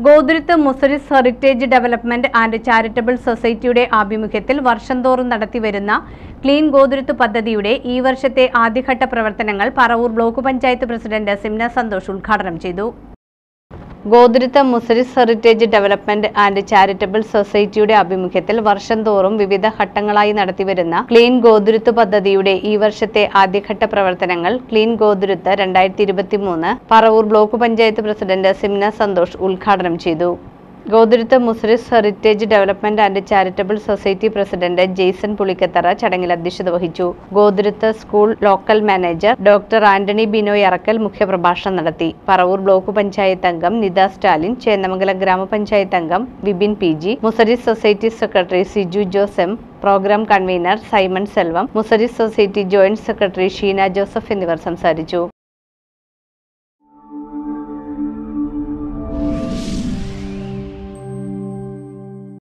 Gothuruthu Muziris heritage development and charitable സൊസൈറ്റിയുടെ ആഭിമുഖ്യത്തിൽ വർഷം തോറും നടത്തിവരുന്ന ക്ലീൻ ഗോതുരുത്ത് പദ്ധതിയുടെ ഈ വർഷത്തെ ആദ്യഘട്ട പ്രവർത്തനങ്ങൾ പറവൂർ ബ്ലോക്ക് പഞ്ചായത്ത് പ്രസിഡന്റ് സിംന സന്തോഷ് ഉദ്ഘാടനം ചെയ്തു Gothuruthu Muziris heritage development and charitable സൊസൈറ്റിയുടെ ആഭിമുഖ്യത്തിൽ വർഷം തോറും വിവിധ ഘട്ടങ്ങളായി നടത്തിവരുന്ന ക്ലീൻ ഗോതുരുത്ത് പദ്ധതിയുടെ ഈ വർഷത്തെ ആദ്യഘട്ട പ്രവർത്തനങ്ങൾ ക്ലീൻ ഗോതുരുത്ത് രണ്ടായിരത്തി ഇരുപത്തിമൂന്ന് പറവൂർ ബ്ലോക്ക് പഞ്ചായത്ത് പ്രസിഡന്റ് സിംന സന്തോഷ് ഉദ്ഘാടനം ചെയ്തു Gothuruthu Muziris heritage development and charitable society president Jaison Pulikkathara ചടങ്ങിൽ അധ്യക്ഷത വഹിച്ചു Gothuruthu school local manager doctor Antony Binoy Arakkal മുഖ്യപ്രഭാഷണം നടത്തി പറവൂർ ബ്ലോക്ക് പഞ്ചായത്ത് അംഗം നിത സ്റ്റാലിൻ ചേന്നമംഗലം ഗ്രാമപഞ്ചായത്ത് അംഗം Vipin P G Muziris society secretary Siju Jose M programme convenor Simon Selvam Muziris society joint secretary Sheena Joseph എന്നിവർ സംസാരിച്ചു